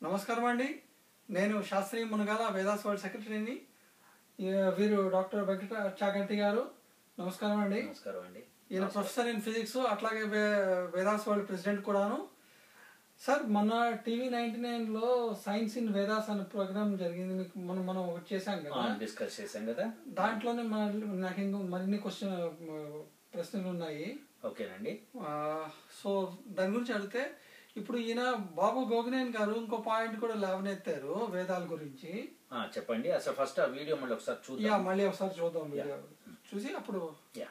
నమస్కారం అండి నేను శాస్త్రి మునగాల వేదాస్ వరల్డ్ సెక్రటరీని ఈ వీరు డాక్టర్ వెంకట చాగంటి గారు నమస్కారం అండి నమస్కారం అండి ఈయన ప్రొఫెసర్ ఇన్ ఫిజిక్స్ అట్లాగే వే- వేదాస్ వరల్డ్ ప్రెసిడెంట్ కూడాను సార్ మొన్న టీవీ నైన్టీ నైన్లో సైన్స్ ఇన్ వేదాస్ అనే ప్రోగ్రామ్ జరిగింది మీకు మనం మనం ఒకటి చేశాం కదా డిస్కస్ చేశాం కదా దాంట్లోనే మన నాకు ఇంకో మరిన్ని క్వశ్చన్ ప్రశ్నలు ఉన్నాయి ఓకేనండి ఆ, సో దాని గురించి అడిగితే ఇప్పుడు ఈయన బాబు గోగినేన్ గారు ఇంకో పాయింట్ కూడా లేవనెత్తారు వేదాల గురించి ఆ, చెప్పండి అసలు ఫస్ట్ ఆ వీడియో మళ్ళీ ఒకసారి యా చూద్దాం మళ్ళీ ఒకసారి చూద్దాం వీడియో చూసి అప్పుడు యా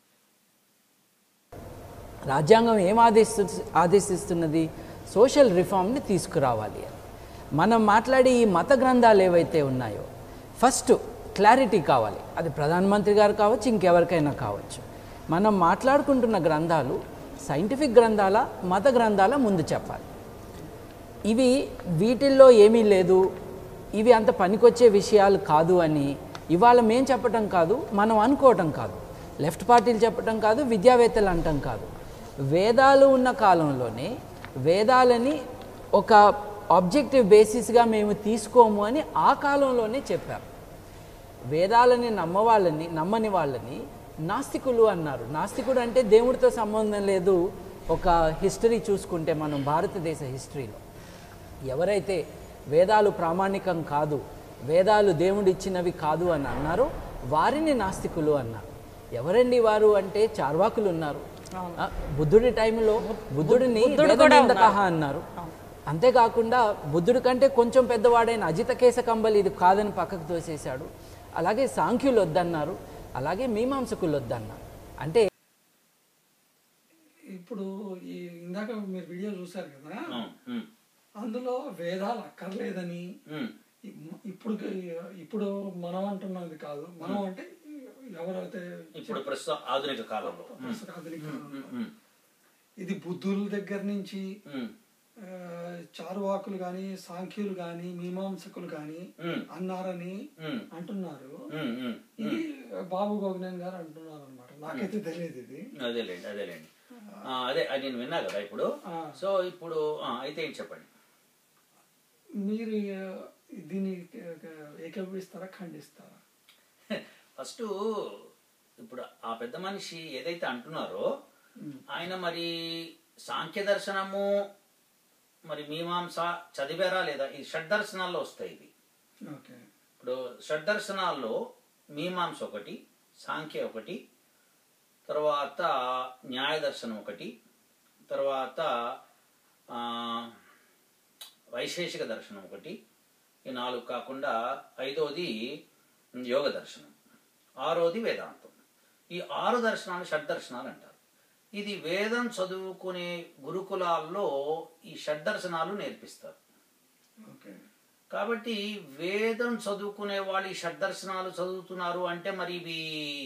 రాజ్యాంగం ఏం ఆదేశిస్తు ఆదేశిస్తున్నది సోషల్ రిఫార్మ్ని తీసుకురావాలి అని మనం మాట్లాడే ఈ మత గ్రంథాలు ఏవైతే ఉన్నాయో ఫస్ట్ క్లారిటీ కావాలి అది ప్రధానమంత్రి గారు కావచ్చు ఇంకెవరికైనా కావచ్చు మనం మాట్లాడుకుంటున్న గ్రంథాలు సైంటిఫిక్ గ్రంథాల మత గ్రంథాల ముందు చెప్పాలి ఇవి వీటిల్లో ఏమీ లేదు ఇవి అంత పనికొచ్చే విషయాలు కాదు అని ఇవాళ మేం చెప్పటం కాదు మనం అనుకోవటం కాదు లెఫ్ట్ పార్టీలు చెప్పటం కాదు విద్యావేత్తలు అంటం కాదు వేదాలు ఉన్న కాలంలోనే వేదాలని ఒక ఆబ్జెక్టివ్ బేసిస్గా మేము తీసుకోము అని ఆ కాలంలోనే చెప్పారు వేదాలని నమ్మవాళ్ళని నమ్మని వాళ్ళని నాస్తికులు అన్నారు నాస్తికుడు అంటే దేవుడితో సంబంధం లేదు ఒక హిస్టరీ చూసుకుంటే మనం భారతదేశ హిస్టరీలో ఎవరైతే వేదాలు ప్రామాణికం కాదు వేదాలు దేవుడిచ్చినవి కాదు అని అన్నారో వారిని నాస్తికులు అన్నారు ఎవరండి వారు అంటే చార్వాకులు ఉన్నారు ఆ, బుద్ధుడి టైంలో బుద్ధుడిని వేదనిందకః అన్నారు అంతేకాకుండా బుద్ధుడి కంటే కొంచెం పెద్దవాడైన అజిత కేశ కంబలి ఇది కాదని పక్కకు తోసేశాడు అలాగే సాంఖ్యులు వద్దన్నారు అలాగే మీమాంసకులు వద్దన్నారు అంటే ఇప్పుడు ఈ ఇందాక మీరు వీడియో చూశారు కదా ఉమ్, ఉమ్, అందులో వేదాలు అక్కర్లేదని ఉమ్, ఇ- ఇప్పుడు ఇప్పుడు మనం అంటున్నది కాదు మనం అంటే ఎవరైతే ఇప్పుడు ప్రస్తుతం ఆధునిక కాలంలో ఉమ్, ప్రస్తుత ఆధునిక కాలంలో. ఉమ్, ఇది బుద్ధుల దగ్గర నుంచి ఉమ్, ఆ, చారువాకులు కానీ సాంఖ్యులు కానీ మీమాంసకులు కానీ ఉమ్, అన్నారని ఉమ్, అంటున్నారు ఉమ్, ఉమ్. ఇది బాబు గోగినేన్ గారు అంటున్నారు అనమాట నాకైతే తెలియదు ఇది అదేలేండి అదేలేండి ఆ, అదే అది నేను విన్నా కదా ఇప్పుడు ఆ. సో ఇప్పుడు ఆ, అయితే ఏంటి చెప్పండి మీరు ఆ, దీన్ని ఏకీభవిస్తారా ఖండిస్తారా ఫస్ట్ ఇప్పుడు ఆ పెద్ద మనిషి ఏదైతే అంటున్నారో ఆయన మరి సాంఖ్య దర్శనము మరి మీమాంస చదివారా లేదా ఈ షడ్దర్శనాల్లో వస్తాయి ఇవి ఓకే ఇప్పుడు షడ్దర్శనాల్లో మీమాంస ఒకటి సాంఖ్య ఒకటి తర్వాత న్యాయ దర్శనం ఒకటి తర్వాత ఆ, వైశేషిక దర్శనం ఒకటి ఈ నాలుగు కాకుండా ఐదోది యోగ దర్శనం ఆరోది వేదాంతం ఈ ఆరు దర్శనాలు షడ్దర్శనాలు అంటారు ఇది వేదం చదువుకునే గురుకులాల్లో ఈ షడ్దర్శనాలు నేర్పిస్తారు ఓకే కాబట్టి వేదం చదువుకునే వాళ్ళు ఈ షడ్దర్శనాలు చదువుతున్నారు అంటే మరి ఇవి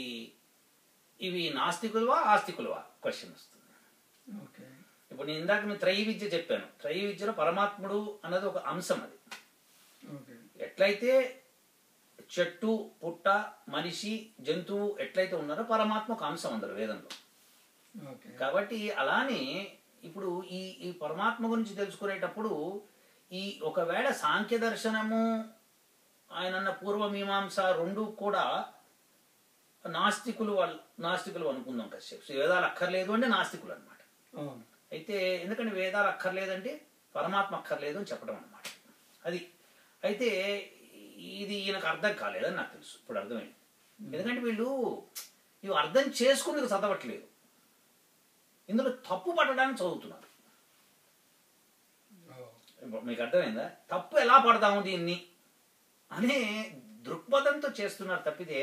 ఇవి నాస్తికులవా ఆస్తికులవా క్వశ్చన్ వస్తుంది ఓకే ఇప్పుడు నేను ఇందాక నేను త్రయ విద్య చెప్పాను త్రయ విద్యలో పరమాత్ముడు అన్నది ఒక అంశం అది ఓకే ఎట్లయితే చెట్టు పుట్ట మనిషి జంతువు ఎట్లయితే ఉన్నారో పరమాత్మ ఒక అంశం అందరు వేదంలో ఓకే కాబట్టి అలానే ఇప్పుడు ఈ ఈ పరమాత్మ గురించి తెలుసుకునేటప్పుడు ఈ ఒకవేళ సాంఖ్య దర్శనము ఆయన అన్న పూర్వమీమాంస రెండు కూడా నాస్తికులు వాళ్ళు నాస్తికులు అనుకుందాం కశ్యప్ సో వేదాలు అక్కర్లేదు అంటే నాస్తికులు అనమాట అవును అయితే ఎందుకంటే వేదాలు అక్కర్లేదంటే పరమాత్మ అక్కర్లేదు అని చెప్పడం అనమాట అది అయితే ఇది ఈయనకు అర్థం కాలేదని నాకు తెలుసు ఇప్పుడు అర్థమైంది ఎందుకంటే వీళ్ళు ఇవి అర్థం చేసుకుని చదవట్లేదు ఇందులో తప్పు పడడానికి చదువుతున్నారు ఓ, ఇప్పుడు మీకు అర్థమైందా తప్పు ఎలా పడదాము దీన్ని అనే దృక్పథంతో చేస్తున్నారు తప్పితే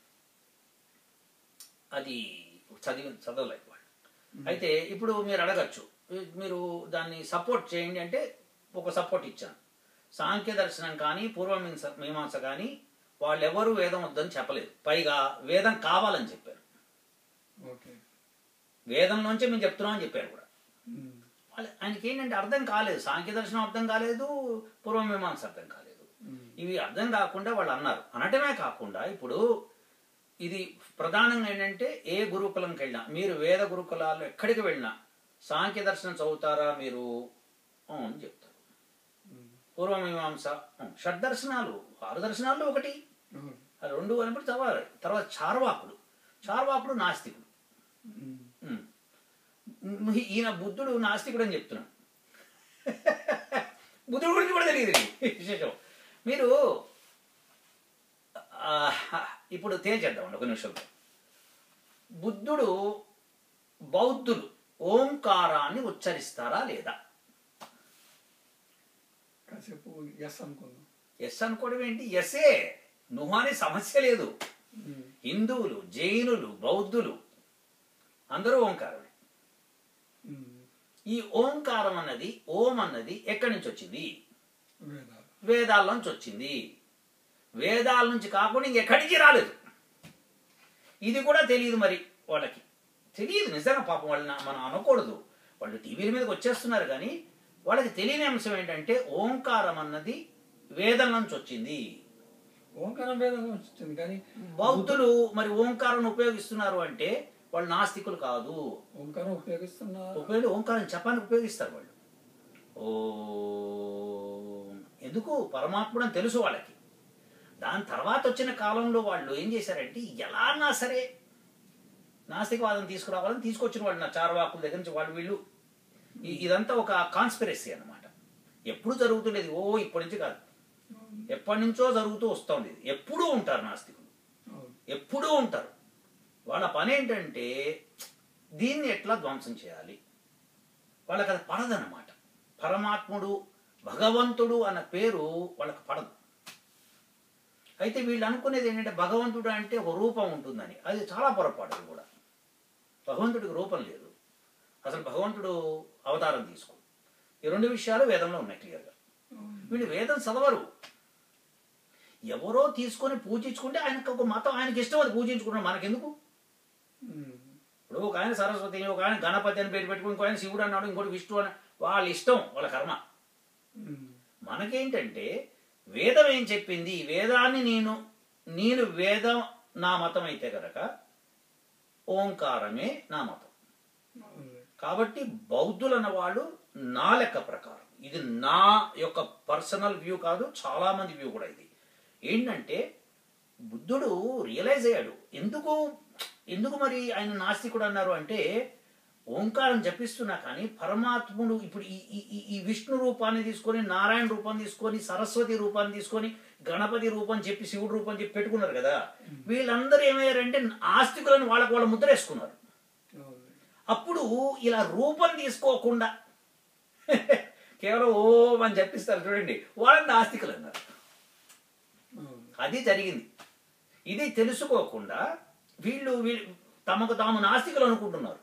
అది చదివి చదవలేదు వాళ్ళు అయితే ఇప్పుడు మీరు అడగచ్చు మీరు దాన్ని సపోర్ట్ చేయండి అంటే ఒక సపోర్ట్ ఇచ్చాను సాంఖ్య దర్శనం కానీ పూర్వమీమాంస మీమాంస కానీ వాళ్ళెవరూ వేదం వద్దని చెప్పలేదు పైగా వేదం కావాలని చెప్పారు ఓకే వేదంలోంచే మేము చెప్తున్నాం అని చెప్పారు కూడా ఉమ్, వాళ్ళ ఆయనకి ఏంటంటే అర్థం కాలేదు సాంఖ్య దర్శనం అర్థం కాలేదు పూర్వమీమాంస అర్థం కాలేదు ఉమ్, ఇవి అర్థం కాకుండా వాళ్ళు అన్నారు అనటమే కాకుండా ఇప్పుడు ఇది ప్రధానంగా ఏంటంటే ఏ గురుకులంకి వెళ్ళినా మీరు వేద గురుకులాల్లో ఎక్కడికి వెళ్ళినా సాంఖ్య దర్శనం చదువుతారా మీరు అవును చెప్తారు పూర్వమీమాంస ఉం, షడ్దర్శనాలు ఆరు దర్శనాల్లో ఒకటి అవును. ఆ రెండు అన్నప్పుడు చదవాలి తర్వాత చార్వాకుడు చార్వాకుడు నాస్తికుడు ఉమ్. ఉం. ఉం, ఈయన బుద్ధుడు నాస్తికుడు అని చెప్తున్నాడు బుద్ధుడు గురించి కూడా తెలియదు నీకు. విశేషం మీరు ఆ, ఇప్పుడు తేల్చేద్దామండి ఒక నిమిషంలో బుద్ధుడు బౌద్ధులు ఓంకారాన్ని ఉచ్చరిస్తారా లేదా కాసేపు ఎస్ అనుకుందాం ఎస్ అనుకోవడం ఏంటి ఎస్ఏ నువ్వు అనే సమస్య లేదు ఉమ్. హిందువులు జైనులు బౌద్ధులు అందరూ ఓంకారమే ఉమ్. ఈ ఓంకారం అన్నది ఓం అన్నది ఎక్కడి నుంచి వచ్చింది వేదాలు వేదాల నుంచి వచ్చింది వేదాల నుంచి కాకుండా ఇంకెక్కడి నుంచి రాలేదు ఇది కూడా తెలియదు మరి వాళ్ళకి తెలియదు నిజంగా పాపం వాళ్ళని మనం అనకూడదు వాళ్ళు టీవీల మీదకి వచ్చేస్తున్నారు కానీ వాళ్ళకి తెలియని అంశం ఏంటంటే ఓంకారం అన్నది వేదం నుంచి వచ్చింది ఓంకారం వేదం వచ్చింది కానీ బౌద్ధులు మరి ఓంకారం ఉపయోగిస్తున్నారు అంటే వాళ్ళు నాస్తికులు కాదు ఓంకారం ఉపయోగిస్తున్నారు ఉపయోగి ఓంకారం చెప్పడానికి ఉపయోగిస్తారు వాళ్ళు ఓం ఎందుకు పరమాత్ముడు అని తెలుసు వాళ్ళకి దాని తర్వాత వచ్చిన కాలంలో వాళ్ళు ఏం చేశారంటే ఎలానా సరే నాస్తికవాదం తీసుకురావాలని తీసుకొచ్చిన వాళ్ళు నా చార్వాకుల దగ్గర నుంచి వాళ్ళు వీళ్ళు ఈ- ఇదంతా ఒక కాన్స్పిరసీ అన్నమాట ఎప్పుడు జరుగుతుండేది ఓ ఇప్పటి నుంచి కాదు ఎప్పటి నుంచో జరుగుతూ వస్తుంది ఇది ఎప్పుడూ ఉంటారు నాస్తికులు అవును. ఎప్పుడూ ఉంటారు వాళ్ళ పని ఏంటంటే దీన్ని ఎట్లా ధ్వంసం చేయాలి వాళ్ళకి అది పడదన్నమాట పరమాత్ముడు భగవంతుడు అన్న పేరు వాళ్ళకి పడదు అయితే వీళ్ళు అనుకునేది ఏంటంటే భగవంతుడు అంటే ఒక రూపం ఉంటుందని అది చాలా పొరపాటు అది కూడా భగవంతుడికి రూపం లేదు అసలు భగవంతుడు అవతారం తీసుకో ఈ రెండు విషయాలు వేదంలో ఉన్నాయి క్లియర్గా వీళ్ళు వేదం చదవరు ఎవరో తీసుకొని పూజించుకుంటే ఆయనకు ఒక మతం ఆయనకి ఇష్టం అది పూజించుకుంటాం మనకెందుకు ఉమ్. ఇప్పుడు ఒక ఆయన సరస్వతి ఒక ఆయన గణపతి అని పేరు పెట్టుకుని ఇంకో ఆయన శివుడు అన్నాడు ఇంకోటి విష్ణు అని వాళ్ళ ఇష్టం వాళ్ళ కర్మ ఉమ్. మనకేంటంటే వేదం ఏం చెప్పింది వేదాన్ని నేను నేను వేదం నా మతం అయితే కనుక ఓంకారమే నా మతం అవును. కాబట్టి బౌద్ధులు అన్న వాళ్ళు నా లెక్క ప్రకారం ఇది నా యొక్క పర్సనల్ వ్యూ కాదు చాలా మంది వ్యూ కూడా ఇది ఏంటంటే బుద్ధుడు రియలైజ్ అయ్యాడు ఎందుకు ఎందుకు మరి ఆయన నాస్తికుడు అన్నారు అంటే ఓంకారం జపిస్తున్నా కానీ పరమాత్ముడు ఇప్పుడు ఈ ఈ- ఈ ఈ విష్ణు రూపాన్ని తీసుకొని నారాయణ రూపాన్ని తీసుకొని సరస్వతి రూపాన్ని తీసుకొని గణపతి రూపం చెప్పి శివుడు రూపం చెప్పి పెట్టుకున్నారు కదా వీళ్ళందరూ ఏమయ్యారంటే ఆస్తికులను వాళ్ళకు వాళ్ళ ముద్ర వేసుకున్నారు అవును. అప్పుడు ఇలా రూపం తీసుకోకుండా కేవలం ఓం అని చెప్పిస్తారు చూడండి వాళ్ళని నాస్తికులు అన్నారు అవును. అది జరిగింది ఇది తెలుసుకోకుండా వీళ్ళు వీ- తమకు తాము నాస్తికులు అనుకుంటున్నారు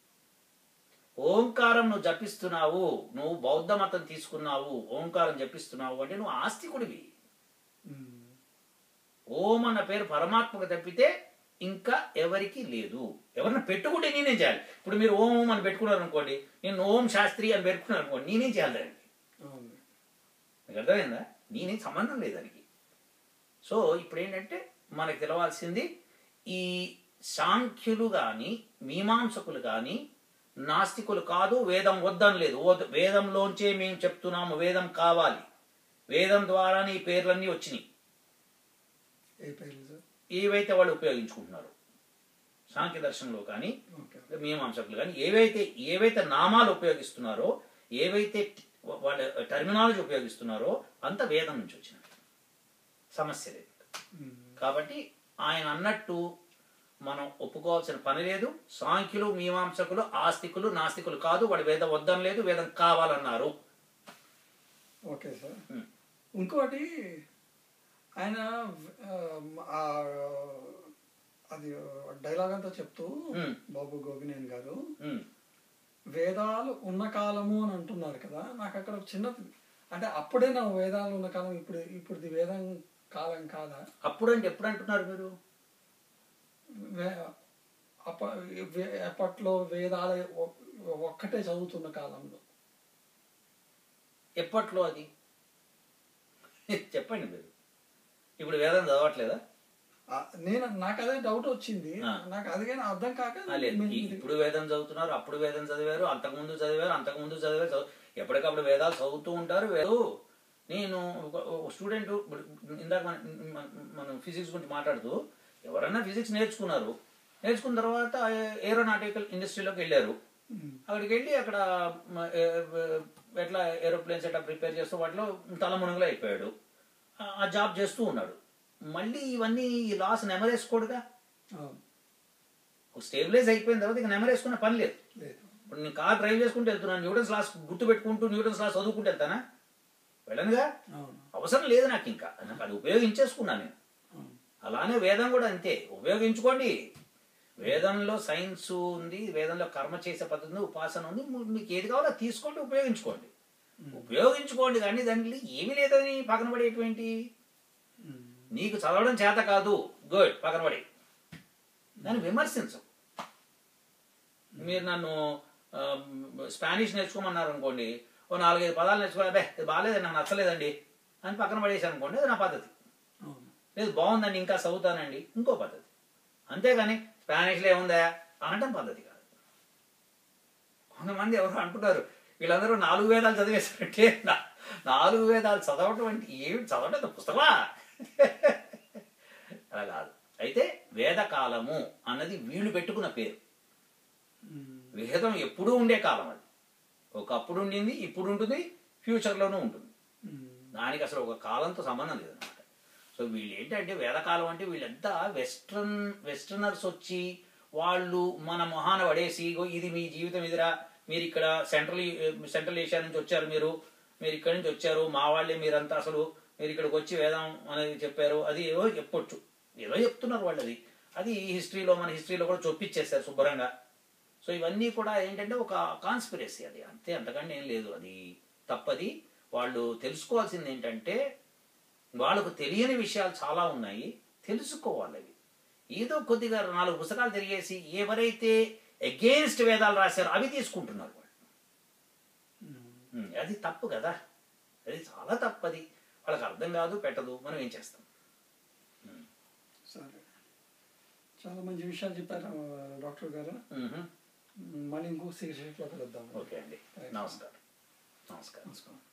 ఓంకారం నువ్వు జపిస్తున్నావు నువ్వు బౌద్ధ మతం తీసుకున్నావు ఓంకారం జపిస్తున్నావు అంటే నువ్వు ఆస్తికుడివి ఉమ్. ఓం అన్న పేరు పరమాత్మకు తప్పితే ఇంకా ఎవరికి లేదు ఎవరిని పెట్టుకుంటే నేనేం చేయాలి ఇప్పుడు మీరు ఓం ఓం అని పెట్టుకున్నారు అనుకోండి నేను ఓం శాస్త్రి అని పెట్టుకున్నాను అనుకోండి నేనేం చేయాలి దానికి అవును. మీకు అర్థమైందా నేనేం సంబంధం లేదు దానికి సో ఇప్పుడు ఏంటంటే మనకు తెలవాల్సింది ఈ సాంఖ్యులు కానీ మీమాంసకులు కానీ నాస్తికులు కాదు వేదం వద్దని లేదు ఓ- వేదంలోంచే మేము చెప్తున్నాము వేదం కావాలి వేదం ద్వారానే ఈ పేర్లన్నీ వచ్చినాయి ఏ పేర్లు సార్ ఏవైతే వాళ్ళు ఉపయోగించుకుంటున్నారు సాంఖ్య దర్శనంలో కానీ ఓకే మీమాంసకులు కానీ ఏవైతే ఏవైతే నామాలు ఉపయోగిస్తున్నారో ఏవైతే వాళ్ళ టర్మినాలజీ ఉపయోగిస్తున్నారో అంత వేదం నుంచి వచ్చినది సమస్య లేదు ఉమ్. కాబట్టి ఆయన అన్నట్టు మనం ఒప్పుకోవాల్సిన పని లేదు సాంఖ్యులు మీమాంసకులు ఆస్తికులు నాస్తికులు కాదు వాడు వేదం వద్దం లేదు వేదం కావాలన్నారు ఓకే సార్ ఉమ్. ఇంకోటి ఆయన ఆ, అది డైలాగ్ అంతా చెప్తూ ఉమ్. బాబు గోగినేని గారు ఉమ్. వేదాలు ఉన్న కాలము అని అంటున్నారు కదా నాకు అక్కడ ఒక చిన్న అంటే అప్పుడే నా వేదాలు ఉన్న కాలం ఇప్పుడు ఇప్పుడు వేదం కాలం కాదా అప్పుడంటే ఎప్పుడు అంటున్నారు మీరు వే- అప్ప వే- అప్పట్లో వేదాలు ఒ- ఒక్కటే చదువుతున్న కాలంలో ఎప్పట్లో అది చెప్పండి మీరు ఇప్పుడు వేదం చదవట్లేదా ఆ, నేను నాకు అదే డౌట్ వచ్చింది ఆ. నాకు అది కానీ అర్థం కాక ఆ, లేదు నేను- ఈ- ఇప్పుడు వేదం చదువుతున్నారు అప్పుడు వేదం చదివారు అంతకుముందు చదివారు అంతకుముందు చదివారు చదువు ఎప్పటికప్పుడు వేదాలు చదువుతూ ఉంటారు వేరు నేను ఒక స్టూడెంట్ ఇందాక మన మన- మనం ఫిజిక్స్ గురించి మాట్లాడుతూ ఎవరన్నా ఫిజిక్స్ నేర్చుకున్నారు నేర్చుకున్న తర్వాత ఏరోనాటికల్ ఇండస్ట్రీలోకి వెళ్ళారు అక్కడికి వెళ్ళి అక్కడ మ- ఏ- ఏ- ఎట్లా ఏరోప్లేన్స్ ఎట్లా ప్రిపేర్ చేస్తూ వాటిలో తలమునుగులు అయిపోయాడు ఆ- ఆ జాబ్ చేస్తూ ఉన్నాడు మళ్ళీ ఇవన్నీ ఈ లాస్ నెమరేసుకోడుగా అవును స్టేబిలైజ్ అయిపోయిన తర్వాత ఇక నెమరేసుకునే పని లేదు లేదు ఇప్పుడు నేను కార్ డ్రైవ్ చేసుకుంటూ వెళ్తున్నాను న్యూటన్స్ లాస్ గుర్తు పెట్టుకుంటూ న్యూటన్స్ లాస్ చదువుకుంటూ వెళ్తానా వెళ్ళనుగా అవును అవసరం లేదు నాకు ఇంకా నాకు అది ఉపయోగించేసుకున్నాను నేను అవును అలానే వేదం కూడా అంతే ఉపయోగించుకోండి వేదంలో సైన్స్ ఉంది వేదంలో కర్మ చేసే పద్ధతి ఉంది ఉపాసన ఉంది ము- మీకు ఏది కావాలో అది తీసుకోండి ఉపయోగించుకోండి ఉపయోగించుకోండి కానీ దాంట్లో ఏమీ లేదని పక్కన పడేటువంటి ఉమ్. నీకు చదవడం చేత కాదు గుడ్ పక్కన పడి దాన్ని విమర్శించు మీరు నన్ను ఆమ్, స్పానిష్ నేర్చుకోమన్నారు అనుకోండి ఓ నాలుగైదు పదాలు నేర్చుకో అబ్బే ఇది బాగాలేదండి నాకు నచ్చలేదండి అని పక్కన పడేసి అనుకోండి అది నా పద్ధతి అవును లేదు బాగుందండి ఇంకా చదువుతానండి ఇంకో పద్ధతి అంతేగాని స్పానిష్లో ఏముందా అనటం పద్ధతి కాదు కొంతమంది ఎవరు అంటున్నారు వీళ్ళందరూ నాలుగు వేదాలు చదివేశారంటే నా- నాలుగు వేదాలు చదవటం అంటే ఏమి చదవటం ఇది పుస్తకమా అలా కాదు అయితే వేదకాలము అన్నది వీళ్ళు పెట్టుకున్న పేరు ఉమ్. వేదం ఎప్పుడూ ఉండే కాలం అది ఒకప్పుడు ఉండింది ఇప్పుడు ఉంటుంది ఫ్యూచర్లోనూ ఉంటుంది ఉమ్. దానికి అసలు ఒక కాలంతో సంబంధం లేదన్నమాట సో వీళ్ళు ఏంటంటే వేదకాలం అంటే వీళ్ళంతా వెస్ట్రన్ వెస్టర్నర్స్ వచ్చి వాళ్ళు మన మొహాన పడేసి "ఇగో ఇది మీ జీవితం ఇదిరా మీరు ఇక్కడ సెంట్రల్ సెంట్రల్ ఏషియా నుంచి వచ్చారు మీరు మీరు ఇక్కడి నుంచి వచ్చారు మా వాళ్ళే మీరంతా అసలు మీరు ఇక్కడికి వచ్చి వేదం అనేది చెప్పారు అది ఏదో చెప్పొచ్చు ఏదో చెప్తున్నారు వాళ్ళు అది అది హిస్టరీలో మన హిస్టరీలో కూడా చొప్పించేస్తారు శుభ్రంగా సో ఇవన్నీ కూడా ఏంటంటే ఒక కాన్స్పిరసీ అది అంతే అంతకంటే ఏం లేదు అది తప్పది వాళ్ళు తెలుసుకోవాల్సింది ఏంటంటే వాళ్ళకు తెలియని విషయాలు చాలా ఉన్నాయి తెలుసుకోవాలి అవి ఏదో కొద్దిగా నాలుగు పుస్తకాలు తిరిగేసి ఎవరైతే అగేన్స్ట్ వేదాలు రాశారో అవి తీసుకుంటున్నారు వాళ్ళు ఉమ్, అది తప్పు కదా అది చాలా తప్పది వాళ్ళకి అర్థం కాదు పెట్టదు మనం ఏం చేస్తాం సరే చాలా మంచి విషయాలు చెప్పారు డాక్టర్ గారు మ్హూ. మళ్ళీ ఇంకో సిరీస్లో కలుద్దాం ఓకే అండి నమస్కారం నమస్కారం నమస్కారం